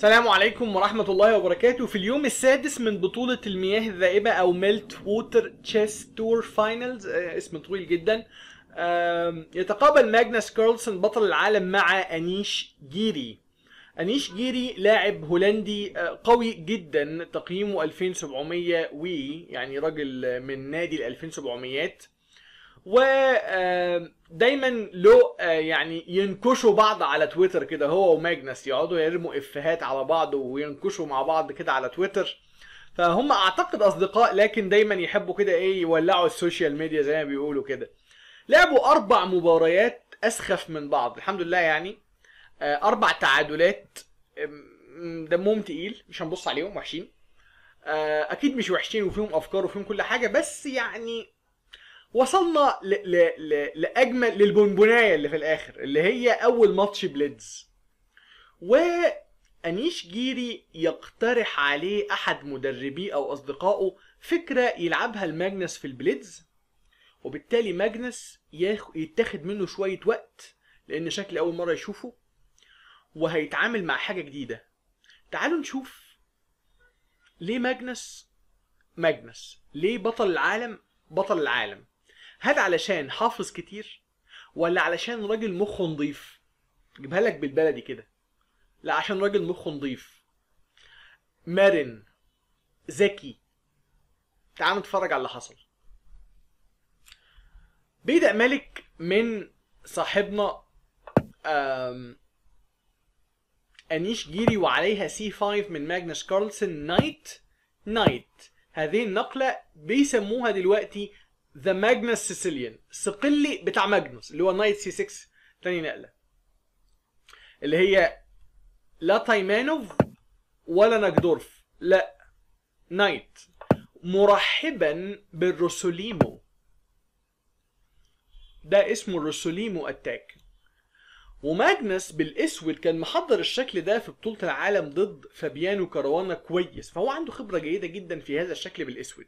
السلام عليكم ورحمة الله وبركاته في اليوم السادس من بطولة المياه الذائبة أو ميلت ووتر تشيس تور فاينلز اسم طويل جدا آم، يتقابل ماجنس كارلسون بطل العالم مع أنيش جيري أنيش جيري لاعب هولندي آه، قوي جدا تقييمه 2700 وي يعني راجل من نادي ال 2700 ودايما له آه، يعني ينكشوا بعض على تويتر كده هو وماجنس يقعدوا يرموا افيهات على بعض وينكشوا مع بعض كده على تويتر فهم اعتقد اصدقاء لكن دايما يحبوا كده ايه يولعوا السوشيال ميديا زي ما بيقولوا كده لعبوا اربع مباريات اسخف من بعض الحمد لله يعني آه، اربع تعادلات أم، دمهم تقيل مش هنبص عليهم وحشين آه، اكيد مش وحشين وفيهم افكار وفيهم كل حاجه بس يعني وصلنا ل... ل... ل... لاجمل للبونبونايه اللي في الاخر اللي هي اول ماتش بليدز وانيش جيري يقترح عليه احد مدربيه او اصدقائه فكره يلعبها الماجنس في البليدز وبالتالي ماجنس ياخ... يتاخد منه شويه وقت لان شكل اول مره يشوفه وهيتعامل مع حاجه جديده تعالوا نشوف ليه ماجنس ماجنس ليه بطل العالم بطل العالم هل علشان حافظ كتير ولا علشان راجل مخه نضيف جيبها لك بالبلدي كده لا عشان راجل مخه نضيف مرن ذكي تعال نتفرج على اللي حصل بيبدأ ملك من صاحبنا آم، أنيش جيري وعليها سي 5 من ماجنس كارلسن نايت نايت هذه النقلة بيسموها دلوقتي ذا ماجنس سيسيليان الصقلي بتاع ماجنس اللي هو نايت سي 6 تاني نقلة اللي هي لا تايمانوف ولا ناجدورف لا نايت مرحبا بالروسوليمو ده اسمه الروسوليمو اتاك وماجنس بالاسود كان محضر الشكل ده في بطولة العالم ضد فابيانو كاروانا كويس فهو عنده خبرة جيدة جدا في هذا الشكل بالاسود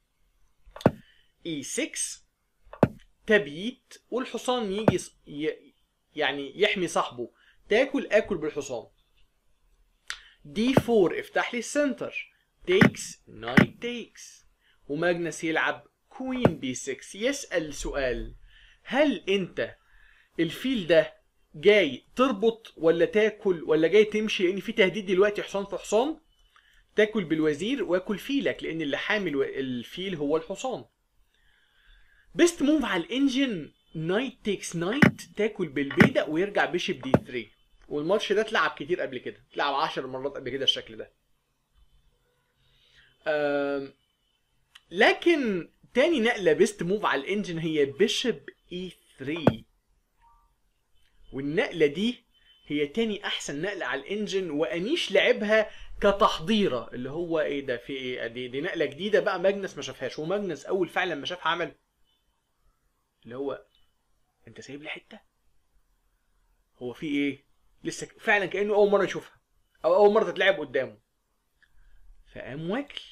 اي 6 تبييت والحصان يجي ص- ي... يعني يحمي صاحبه تاكل اكل بالحصان دي 4 افتح لي السنتر تيكس نايت تيكس وماجنس يلعب كوين بي 6 يسأل سؤال هل انت الفيل ده جاي تربط ولا تاكل ولا جاي تمشي لان في تهديد دلوقتي حصان في حصان تاكل بالوزير واكل فيلك لان اللي حامل و- الفيل هو الحصان بيست موف على الانجن نايت تيكس نايت تاكل بالبيدق ويرجع بيشب دي 3 والماتش ده اتلعب كتير قبل كده اتلعب 10 مرات قبل كده الشكل ده أم، لكن تاني نقلة بيست موف على الانجن هي بيشب اي 3 والنقلة دي هي تاني احسن نقلة على الانجن وانيش لعبها كتحضيرة اللي هو ايه ده في ايه دي, دي نقلة جديدة بقى ماجنس ما شافهاش وماجنس اول فعلا ما شافها عمل اللي هو انت سايب لي حتة هو في ايه لسه ك- فعلا كانه اول مرة يشوفها او اول مرة تتلعب قدامه فقام واكل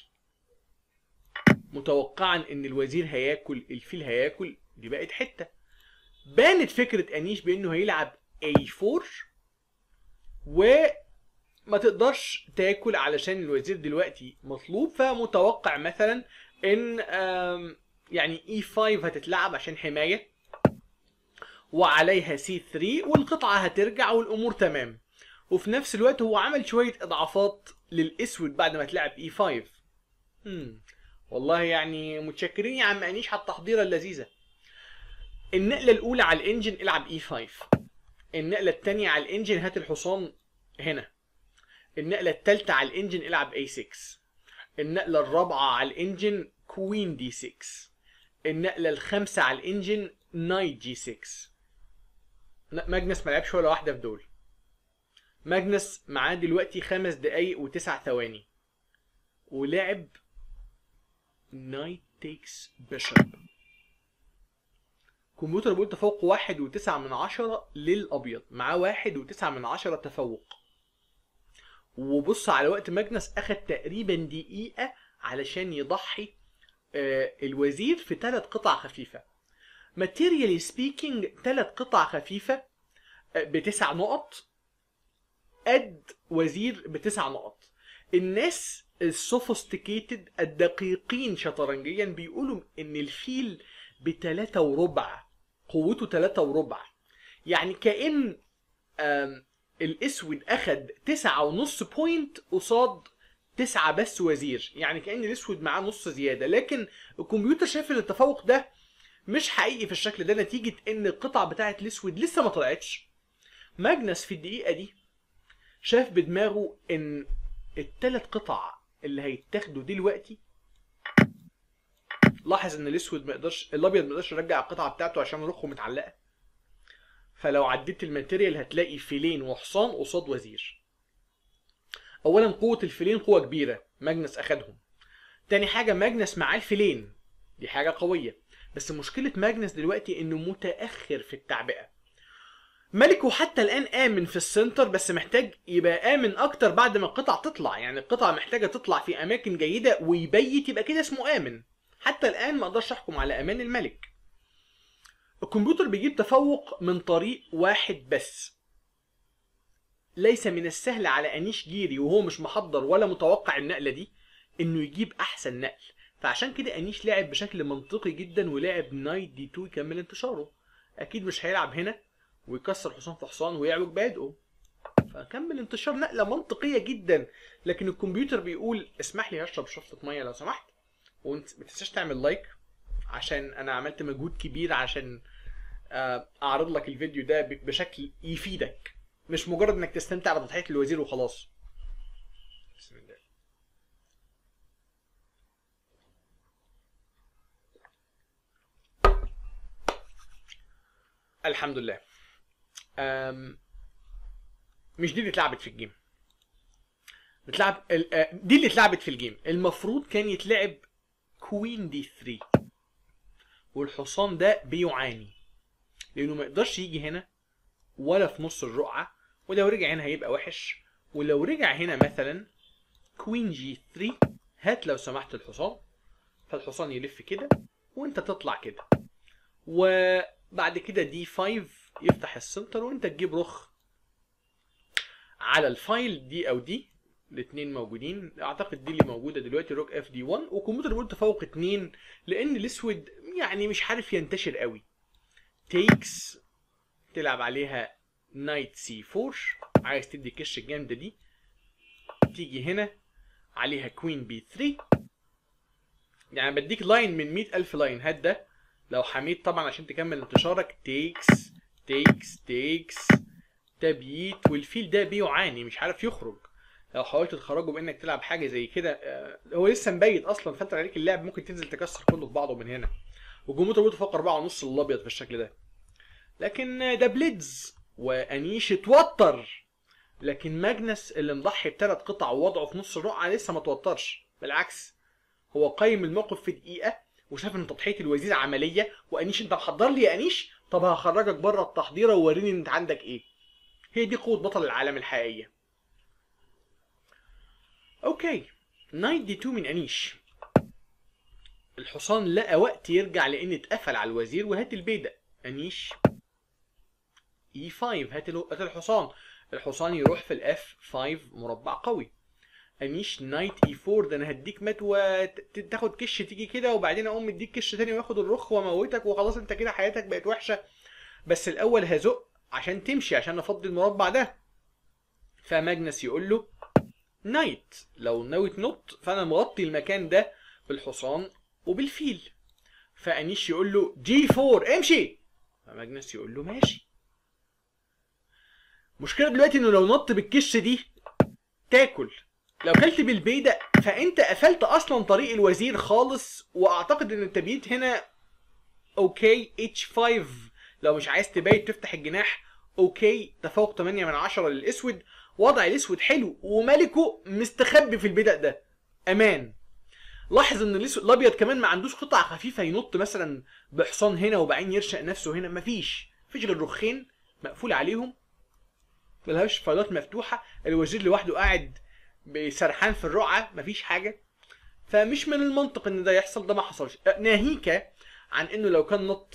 متوقعا ان الوزير هياكل الفيل هياكل دي بقت حته بانت فكره انيش بانه هيلعب A4 وما تقدرش تاكل علشان الوزير دلوقتي مطلوب فمتوقع مثلا ان آم، يعني E5 هتتلعب عشان حمايه وعليها C3 والقطعه هترجع والامور تمام وفي نفس الوقت هو عمل شويه اضعافات للاسود بعد ما تلعب E5 هم. والله يعني متشكرين يا عم انيش على التحضيره اللذيذه النقله الاولى على الانجن العب اي 5 النقله الثانيه على الانجن هات الحصان هنا النقله الثالثه على الانجن العب اي 6 النقله الرابعه على الانجن كوين دي 6 النقله الخامسه على الانجن نايت جي 6 لا، ماجنس ما لعبش ولا واحده في دول ماجنس معاه دلوقتي خمس دقايق وتسع ثواني ولعب نايت تيكس بيشوب كمبيوتر بيقول تفوق واحد وتسعة من عشرة للأبيض معاه واحد وتسعة من عشرة تفوق وبص على وقت ماجنس أخد تقريبا دقيقة علشان يضحي آه، الوزير في ثلاث قطع خفيفة ماتيريالي سبيكينج ثلاث قطع خفيفة آه، بتسع نقط قد وزير بتسع نقط الناس السوفيستيكيتد الدقيقين شطرنجيا بيقولوا ان الفيل بتلاتة وربع قوته تلاتة وربع يعني كأن آم، الاسود اخد تسعة ونص بوينت قصاد تسعة بس وزير يعني كأن الاسود معاه نص زيادة لكن الكمبيوتر شايف ان التفوق ده مش حقيقي في الشكل ده نتيجة ان القطع بتاعة الاسود لسه ما طلعتش ماجنس في الدقيقة دي شاف بدماغه ان التلات قطع اللي هيتاخدوا دلوقتي لاحظ ان الاسود ما يقدرش الابيض ما يقدرش يرجع القطعه بتاعته عشان رخه متعلقه فلو عديت الماتيريال هتلاقي فيلين وحصان قصاد وزير اولا قوه الفيلين قوه كبيره ماجنس اخدهم تاني حاجه ماجنس معاه الفيلين دي حاجه قويه بس مشكله ماجنس دلوقتي انه متاخر في التعبئه ملكه حتى الان امن في السنتر بس محتاج يبقى امن اكتر بعد ما القطع تطلع يعني القطع محتاجه تطلع في اماكن جيده ويبيت يبقى كده اسمه امن حتى الان ما اقدرش احكم على امان الملك الكمبيوتر بيجيب تفوق من طريق واحد بس ليس من السهل على انيش جيري وهو مش محضر ولا متوقع النقله دي انه يجيب احسن نقل فعشان كده انيش لعب بشكل منطقي جدا ولعب نايت دي 2 يكمل انتشاره اكيد مش هيلعب هنا ويكسر حصان في حصان ويعوج بادئه فكمل انتشار نقله منطقيه جدا لكن الكمبيوتر بيقول اسمح لي اشرب شفطه ميه لو سمحت وانت ما تنساش تعمل لايك عشان انا عملت مجهود كبير عشان آه، اعرض لك الفيديو ده ب- بشكل يفيدك مش مجرد انك تستمتع بتضحيه الوزير وخلاص بسم الله الحمد لله أم مش دي اللي اتلعبت في الجيم بتلعب ال- آه، دي اللي اتلعبت في الجيم المفروض كان يتلعب كوين دي 3 والحصان ده بيعاني لانه ما يقدرش يجي هنا ولا في نص الرقعه ولو رجع هنا هيبقى وحش ولو رجع هنا مثلا كوين جي 3 هات لو سمحت الحصان فالحصان يلف كده وانت تطلع كده وبعد كده دي 5 يفتح السنتر وانت تجيب رخ على الفايل دي او دي الاثنين موجودين اعتقد دي اللي موجوده دلوقتي روك اف دي 1 والكمبيوتر بيقول تفوق 2 لان الاسود يعني مش عارف ينتشر قوي تيكس تلعب عليها نايت سي 4 عايز تدي الكش الجامده دي تيجي هنا عليها كوين بي 3 يعني بديك لاين من 100000 لاين هات ده لو حميد طبعا عشان تكمل انتشارك تيكس تيكس تيكس تبييت والفيل ده بيعاني مش عارف يخرج لو حاولت تخرجه بانك تلعب حاجه زي كده آه، هو لسه مبيت اصلا فتره عليك اللعب ممكن تنزل تكسر كله في بعضه من هنا والجمهور برضه فوق أربعة ونص الابيض في الشكل ده لكن آه، ده بليدز وانيش اتوتر لكن ماجنس اللي مضحي بثلاث قطع ووضعه في نص الرقعه لسه ما توترش بالعكس هو قيم الموقف في دقيقه وشاف ان تضحيه الوزير عمليه وانيش انت محضر لي يا انيش طب هخرجك بره التحضيره ووريني انت عندك ايه هي دي قوه بطل العالم الحقيقيه اوكي نايت دي 2 من انيش الحصان لقى وقت يرجع لان اتقفل على الوزير وهات البيدق انيش اي 5 هات ال- هات الحصان الحصان يروح في الاف 5 مربع قوي انيش نايت اي 4 ده انا هديك مات وتاخد كش تيجي كده وبعدين اقوم مديك كش تاني واخد الرخ واموتك وخلاص انت كده حياتك بقت وحشه بس الاول هزق عشان تمشي عشان افضي المربع ده فماجنس يقول له نايت لو ناوي تنط فانا مغطي المكان ده بالحصان وبالفيل فانيش يقول له جي 4 امشي فماجنس يقول له ماشي مشكلة دلوقتي انه لو نط بالكش دي تاكل لو كلت بالبيدق فانت قفلت اصلا طريق الوزير خالص واعتقد ان التبييت هنا اوكي اتش 5 لو مش عايز تبيت تفتح الجناح اوكي تفوق 8 من 10 للاسود وضع الاسود حلو وملكه مستخبي في البدأ ده امان لاحظ ان الاسود الابيض كمان ما عندوش قطع خفيفه ينط مثلا بحصان هنا وبعدين يرشق نفسه هنا مفيش مفيش غير رخين مقفول عليهم ملهاش فايلات مفتوحه الوزير لوحده قاعد بسرحان في الرقعه مفيش حاجه فمش من المنطق ان ده يحصل ده ما حصلش ناهيك عن انه لو كان نط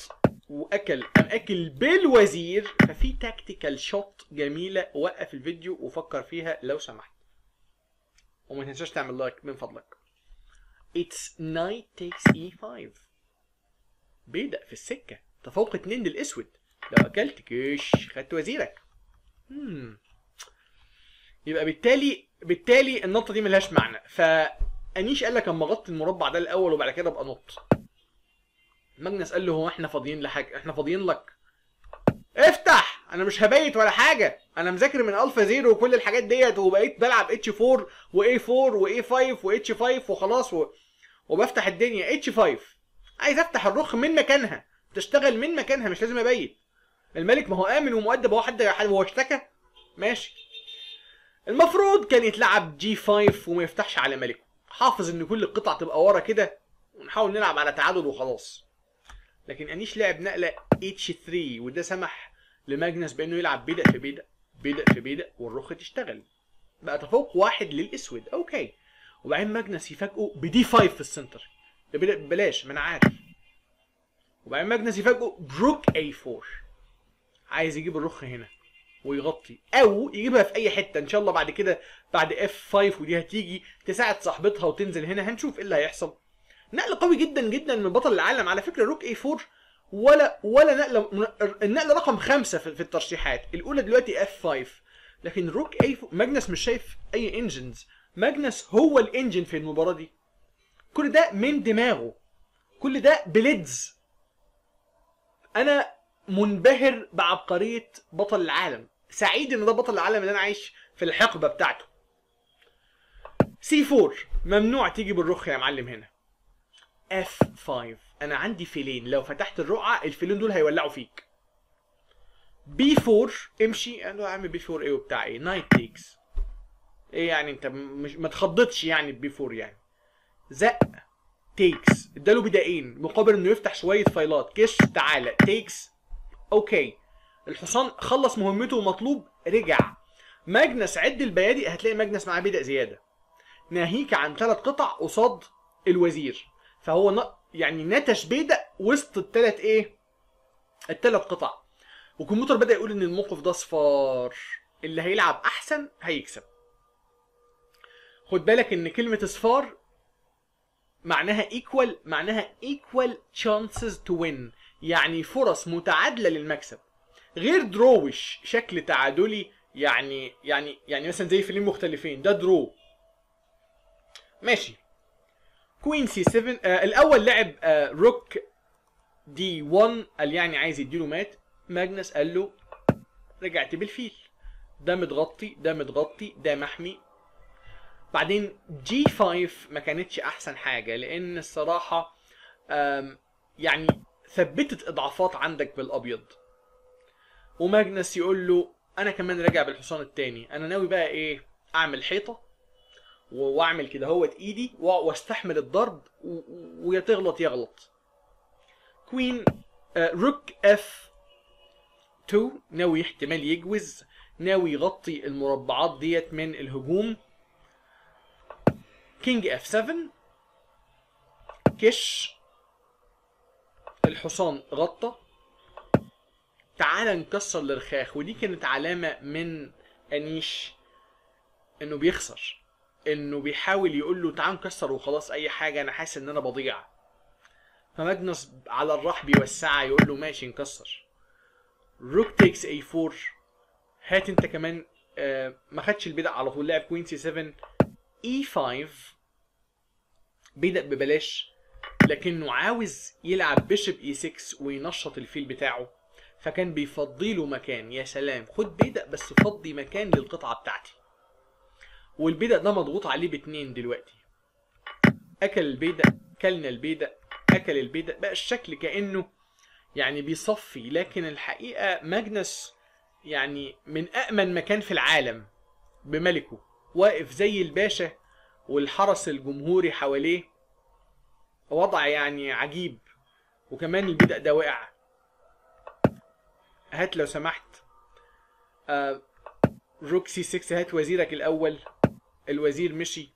واكل قام اكل بالوزير ففي تاكتيكال شوت جميله وقف الفيديو وفكر فيها لو سمحت وما تنساش تعمل لايك من فضلك It's knight takes e5 بيبدأ في السكة تفوق اتنين للاسود لو اكلت كش خدت وزيرك مم. يبقى بالتالي بالتالي النطه دي ملهاش معنى فانيش قال لك اما غطي المربع ده الاول وبعد كده ابقى نط ماجنس قال له هو احنا فاضيين لحاجه احنا فاضيين لك افتح انا مش هبيت ولا حاجه انا مذاكر من الفا زيرو وكل الحاجات ديت وبقيت بلعب اتش 4 واي 4 واي 5 واتش 5 وخلاص و... وبفتح الدنيا اتش 5 عايز افتح الرخ من مكانها تشتغل من مكانها مش لازم ابيت الملك ما هو امن ومؤدب هو حد هو اشتكى ماشي المفروض كان يتلعب جي 5 وما يفتحش على ملكه حافظ ان كل القطع تبقى ورا كده ونحاول نلعب على تعادل وخلاص لكن انيش لعب نقله اتش 3 وده سمح لماجنس بانه يلعب بدأ في بدأ بدأ في بدأ والرخ تشتغل بقى تفوق واحد للاسود اوكي وبعدين ماجنس يفاجئه بدي 5 في السنتر ببدأ ببلاش ما انا عارف وبعدين ماجنس يفاجئه بروك اي 4 عايز يجيب الرخ هنا ويغطي او يجيبها في اي حته ان شاء الله بعد كده بعد اف 5 ودي هتيجي تساعد صاحبتها وتنزل هنا هنشوف ايه اللي هيحصل نقل قوي جدا جدا من بطل العالم على فكره روك اي 4 ولا ولا نقله النقله رقم خمسه في الترشيحات الاولى دلوقتي اف 5 لكن روك اي 4 ماجنس مش شايف اي انجنز ماجنس هو الانجن في المباراه دي كل ده من دماغه كل ده بليدز انا منبهر بعبقريه بطل العالم سعيد ان ده بطل العالم اللي انا عايش في الحقبه بتاعته سي 4 ممنوع تيجي بالرخ يا معلم هنا اف 5 انا عندي فيلين لو فتحت الرقعه الفيلين دول هيولعوا فيك بي 4 امشي انا يا عم بي 4 ايه وبتاع ايه نايت تيكس ايه يعني انت مش ما تخضتش يعني بي 4 يعني زق تيكس اداله بدائين مقابل انه يفتح شويه فايلات كش تعالى تيكس اوكي الحصان خلص مهمته ومطلوب رجع ماجنس عد البيادق هتلاقي ماجنس معاه بدأ زياده ناهيك عن ثلاث قطع قصاد الوزير فهو ن... يعني نتش بيدق وسط الثلاث ايه الثلاث قطع والكمبيوتر بدا يقول ان الموقف ده صفار اللي هيلعب احسن هيكسب خد بالك ان كلمه صفار معناها ايكوال معناها ايكوال chances تو win يعني فرص متعادله للمكسب غير دروش شكل تعادلي يعني يعني يعني مثلا زي فيلمين مختلفين ده درو ماشي كوين سي 7 آه الاول لعب آه روك دي 1 قال يعني عايز يديله مات ماجنس قال له رجعت بالفيل ده متغطي ده متغطي ده محمي بعدين جي 5 ما كانتش احسن حاجه لان الصراحه يعني ثبتت اضعافات عندك بالابيض وماجنس يقول له انا كمان راجع بالحصان التاني انا ناوي بقى ايه اعمل حيطه واعمل كده هوت ايدي واستحمل الضرب ويا تغلط يغلط كوين آه روك اف 2 ناوي احتمال يجوز ناوي يغطي المربعات ديت من الهجوم كينج اف 7 كش الحصان غطى تعال نكسر الرخاخ ودي كانت علامة من أنيش إنه بيخسر إنه بيحاول يقول له تعال نكسر وخلاص أي حاجة أنا حاسس إن أنا بضيع فماجنس على الراح بيوسعها يقول له ماشي نكسر روك تيكس اي 4 هات انت كمان آه ما خدش البدع على طول لعب كوين سي 7 اي 5 بدأ ببلاش لكنه عاوز يلعب بيشب اي 6 وينشط الفيل بتاعه فكان بيفضي له مكان يا سلام خد بيدق بس فضي مكان للقطعة بتاعتي والبيدق ده مضغوط عليه باتنين دلوقتي اكل البيدق كلنا البيدق اكل البيدق بقى الشكل كانه يعني بيصفي لكن الحقيقه ماجنس يعني من امن مكان في العالم بملكه واقف زي الباشا والحرس الجمهوري حواليه وضع يعني عجيب وكمان البدأ ده وقع هات لو سمحت آه روكسي 6 هات وزيرك الاول الوزير مشي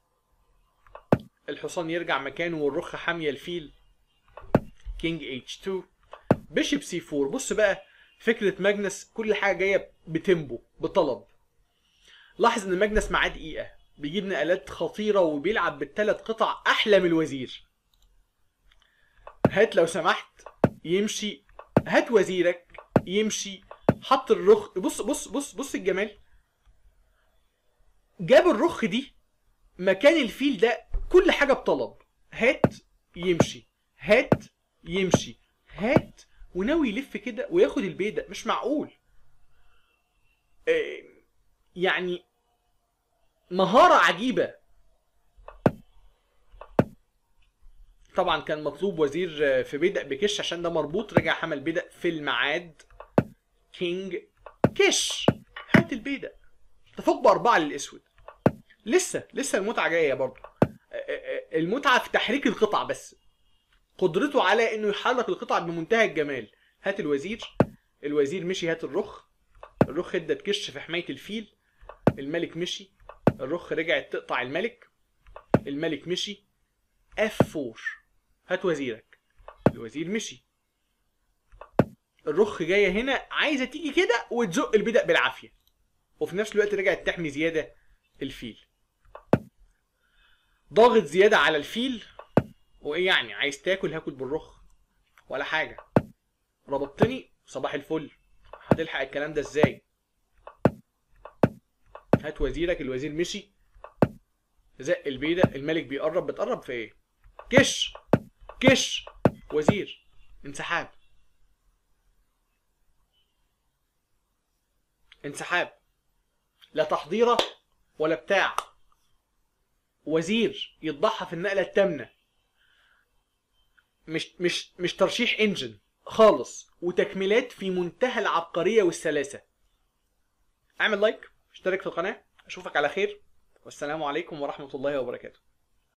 الحصان يرجع مكانه والرخة حامية الفيل كينج اتش 2 بيشب سي 4 بص بقى فكره ماجنس كل حاجه جايه بتيمبو بطلب لاحظ ان ماجنس معاه دقيقه بيجيب نقلات خطيره وبيلعب بالثلاث قطع احلى من الوزير هات لو سمحت يمشي هات وزيرك يمشي حط الرخ بص بص بص بص الجمال جاب الرخ دي مكان الفيل ده كل حاجه بطلب هات يمشي هات يمشي هات وناوي يلف كده وياخد البيدق مش معقول آه، يعني مهارة عجيبة طبعا كان مطلوب وزير آه، في بيدق بكش عشان ده مربوط رجع حمل بيدق في الميعاد كينج كش هات البيدق تفوق بأربعة للأسود لسه لسه المتعة جاية برضه آه، آه، المتعة في تحريك القطع بس قدرته على انه يحرك القطع بمنتهى الجمال هات الوزير الوزير مشي هات الرخ الرخ ادى تكش في حماية الفيل الملك مشي الرخ رجعت تقطع الملك الملك مشي اف 4 هات وزيرك الوزير مشي الرخ جايه هنا عايزه تيجي كده وتزق البدق بالعافيه وفي نفس الوقت رجعت تحمي زياده الفيل ضاغط زياده على الفيل وايه يعني عايز تاكل هاكل بالرخ ولا حاجه ربطتني صباح الفل هتلحق الكلام ده ازاي هات وزيرك الوزير مشي زق البيدة الملك بيقرب بتقرب في ايه كش كش وزير انسحاب انسحاب لا تحضيره ولا بتاع وزير يتضحى في النقله الثامنه مش مش مش ترشيح انجن خالص وتكميلات في منتهى العبقريه والسلاسه اعمل لايك اشترك في القناه اشوفك على خير والسلام عليكم ورحمه الله وبركاته